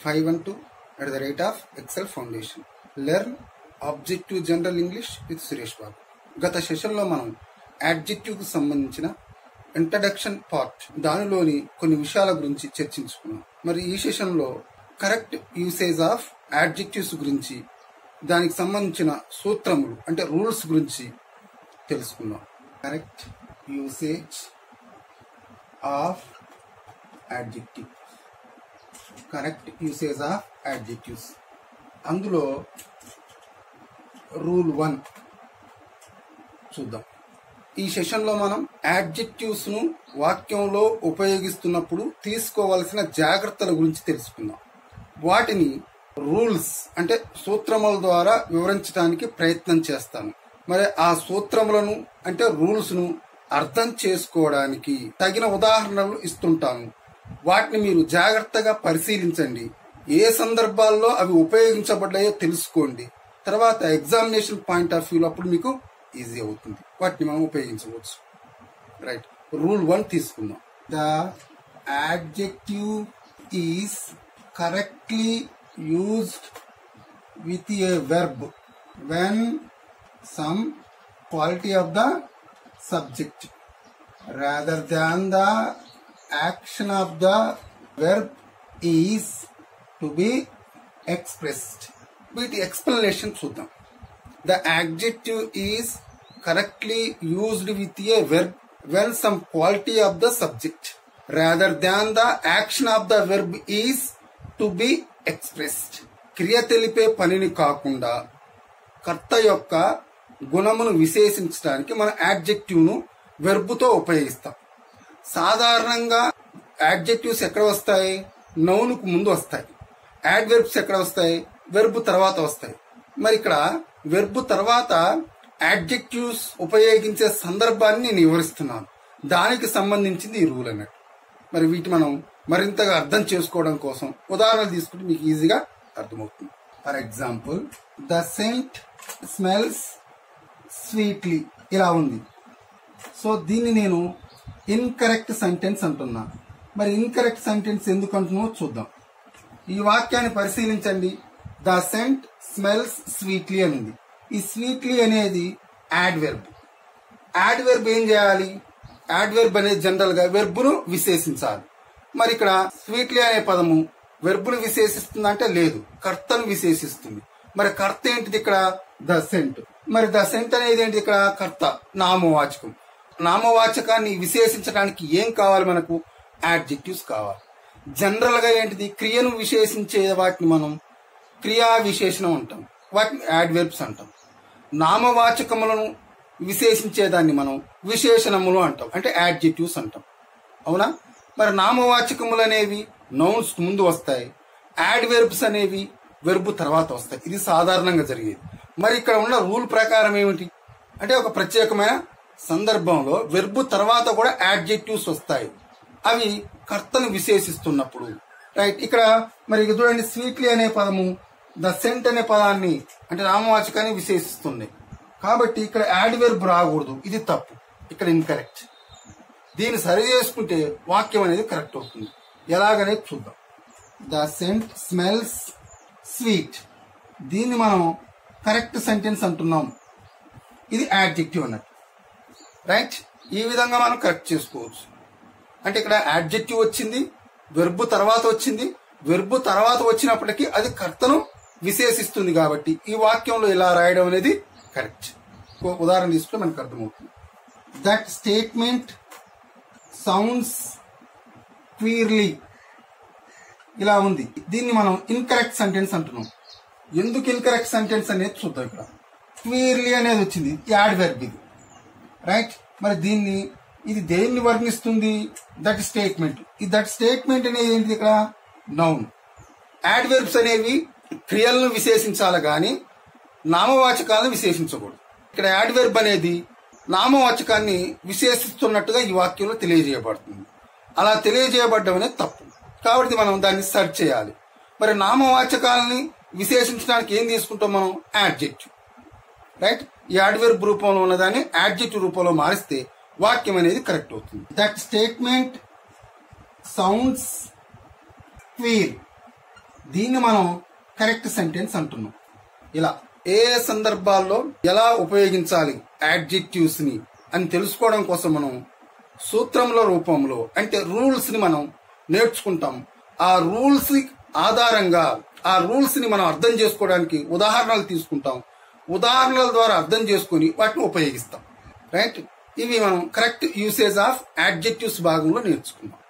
Five one two at the rate of excel foundation learn objective general English with Suresh Babu గత సెషన్లో మనం adjective కు సంబంధించిన ఇంట్రడక్షన్ పార్ట్ దానిలోని కొన్ని విషయాల గురించి చర్చించుకున్నాం మరి ఈ సెషన్లో కరెక్ట్ యూసేజ్ ఆఫ్ యాడ్జెక్టివ్స్ గురించి దానికి సంబంధించిన సూత్రములు అంటే రూల్స్ గురించి తెలుసుకుందాం correct usage of adjective correct usage of adjectives అందులో రూల్ వన్ చూద్దాం ఈ సెషన్లో మనం యాడ్జెక్టివ్స్ ను వాక్యంలో ఉపయోగిస్తున్నప్పుడు తీసుకోవలసిన జాగ్రత్తల గురించి తెలుసుకుందాం వాటిని రూల్స్ అంటే సూత్రముల ద్వారా వివరించడానికి ప్రయత్నం చేస్తాను మరి ఆ సూత్రములను అంటే రూల్స్ ను అర్థం చేసుకోవడానికి తగిన ఉదాహరణలు ఇస్తుంటాను వాటిని మీరు జాగ్రత్తగా పరిశీలించండి ఏ సందర్భాల్లో అవి ఉపయోగించబడ్డాయో తెలుసుకోండి తర్వాత ఎగ్జామినేషన్ పాయింట్ ఆఫ్ వ్యూలో అప్పుడు మీకు ఈజీ అవుతుంది వాటిని మనం ఉపయోగించవచ్చు రైట్ రూల్ వన్ తీసుకుందాం the adjective is correctly used with a verb when some quality of the subject rather than the action of the verb is to be expressed. వీటి explanation చూద్దాం the adjective is correctly used with a verb when some quality of the subject rather than the action of the verb is to be expressed క్రియ తెలిపే పనిని కాకుండా కర్త యొక్క గుణమును విశేషించడానికి మన adjective ను వెర్బుతో ఉపయోగిస్తాం సాధారణంగా యాడ్జెక్టివ్స్ ఎక్కడ వస్తాయి నౌనుకు ముందు వస్తాయి యాడ్ వెర్బ్స్ ఎక్కడ వస్తాయి వెర్బ్ తర్వాత వస్తాయి మరి ఇక్కడ వెర్బ్ తర్వాత యాడ్జెక్టివ్స్ ఉపయోగించే సందర్భాన్ని నేను వివరిస్తున్నాను దానికి సంబంధించింది ఈ రూల్ అన్నట్టు మరి వీటి మనం మరింతగా అర్థం చేసుకోవడం కోసం ఉదాహరణలు తీసుకుంటే మీకు ఈజీగా అర్థమవుతుంది for example the scent smells sweetly ఇలా ఉంది సో దీన్ని నేను ఇన్కరెక్ట్ సెంటెన్స్ అంటున్నా మరి ఇన్కరెక్ట్ సెంటెన్స్ ఎందుకు అంటున్నామో చూద్దాం ఈ వాక్యాన్ని పరిశీలించండి ద సెంట్ స్మెల్స్ స్వీట్లీ అని ఉంది ఈ స్వీట్లీ అనేది యాడ్ వెర్బ్ యాడ్ వెర్బ్ ఏం చేయాలి యాడ్ వెర్బ్ అనేది జనరల్ గా వెర్బును విశేషించాలి మరి ఇక్కడ స్వీట్లీ అనే పదము వెర్బును విశేషిస్తుంది అంటే లేదు కర్తను విశేషిస్తుంది మరి కర్త ఏంటిది ఇక్కడ ద సెంట్ మరి ద సెంట్ అనేది ఏంటి ఇక్కడ కర్త నామవాచకం నామవాచకాన్ని విశేషించడానికి ఏం కావాలి మనకు యాడ్జెక్టివ్స్ కావాలి జనరల్ గా ఏంటిది క్రియను విశేషించే వాటిని మనం క్రియా విశేషణం అంటాం వాటిని యాడ్ వెర్బ్స్ అంటాం నామవాచకములను విశేషించేదాన్ని మనం విశేషణములు అంటాం అంటే యాడ్జెక్టివ్స్ అంటాం అవునా మరి నామవాచకములు అనేవి నౌన్స్ ముందు వస్తాయి యాడ్ వెర్బ్స్ అనేవి వెర్బ్ తర్వాత వస్తాయి ఇది సాధారణంగా జరిగేది మరి ఇక్కడ ఉన్న రూల్ ప్రకారం ఏమిటి అంటే ఒక ప్రత్యేకమైన సందర్భంలో వెర్బ్ తర్వాత కూడా యాడ్జెక్టివ్స్ వస్తాయి అవి కర్తను విశేషిస్తున్నప్పుడు రైట్ ఇక్కడ మరి ఇక చూడండి స్వీట్లీ అనే పదము ద సెంట్ అనే పదాన్ని అంటే నామవాచకాన్ని విశేషిస్తుంది కాబట్టి ఇక్కడ యాడ్ వెర్బ్ రాకూడదు ఇది తప్పు ఇక్కడ ఇన్కరెక్ట్ దీన్ని సరి చేసుకుంటే వాక్యం అనేది కరెక్ట్ అవుతుంది ఎలాగనేది చూద్దాం ద సెంట్ స్మెల్స్ స్వీట్ దీన్ని మనం కరెక్ట్ సెంటెన్స్ అంటున్నాం ఇది యాడ్జెక్టివ్ అన్నట్టు రైట్ ఈ విధంగా మనం కరెక్ట్ చేసుకోవచ్చు అంటే ఇక్కడ యాడ్జెక్టివ్ వచ్చింది వెర్బు తర్వాత వచ్చింది వెర్బు తర్వాత వచ్చినప్పటికీ అది కర్తను విశేషిస్తుంది కాబట్టి ఈ వాక్యంలో ఇలా రాయడం అనేది కరెక్ట్ ఒక ఉదాహరణ తీసుకుంటే మనకు అర్థమవుతుంది దట్ స్టేట్మెంట్ సౌండ్స్ క్లియర్లీ ఇలా ఉంది దీన్ని మనం ఇన్కరెక్ట్ సెంటెన్స్ అంటున్నాం ఎందుకు ఇన్కరెక్ట్ సెంటెన్స్ అనేది చూద్దాం ఇక్కడ క్లియర్లీ అనేది వచ్చింది యాడ్ వెర్బ్ ఇది రైట్ మరి దీన్ని ఇది దేన్ని వర్ణిస్తుంది దట్ స్టేట్మెంట్ ఈ దట్ స్టేట్మెంట్ అనేది ఏంటి ఇక్కడ నౌన్ యాడ్ వెర్బ్స్ అనేవి క్రియలను విశేషించాలి కానీ నామవాచకాలను విశేషించకూడదు ఇక్కడ యాడ్ వెర్బ్ అనేది నామవాచకాన్ని విశేషిస్తున్నట్టుగా ఈ వాక్యంలో తెలియజేయబడుతుంది అలా తెలియజేయబడ్డం అనేది తప్పు కాబట్టి మనం దాన్ని సెర్చ్ చేయాలి మరి నామవాచకాలని విశేషించడానికి ఏం తీసుకుంటాం మనం యాడ్జెక్టివ్ రైట్ ఈ యాడ్వెర్బ్ రూపంలో ఉన్నదాన్ని యాడ్జెక్టివ్ రూపంలో మారిస్తే వాక్యం అనేది కరెక్ట్ అవుతుంది దట్ స్టేట్మెంట్ సౌండ్స్ క్వీర్ దీన్ని మనం కరెక్ట్ సెంటెన్స్ అంటున్నాం ఇలా ఏ సందర్భాల్లో ఎలా ఉపయోగించాలి యాడ్జెక్టివ్స్ ని అని తెలుసుకోవడం కోసం మనం సూత్రముల రూపంలో అంటే రూల్స్ ని మనం నేర్చుకుంటాం ఆ రూల్స్ ఆధారంగా ఆ రూల్స్ ని మనం అర్థం చేసుకోవడానికి ఉదాహరణలు తీసుకుంటాం ఉదాహరణల ద్వారా అర్థం చేసుకుని వాటిని ఉపయోగిస్తాం రైట్ ఇవి మనం కరెక్ట్ యూసేజ్ ఆఫ్ యాడ్జెక్టివ్స్ భాగంలో నేర్చుకున్నాం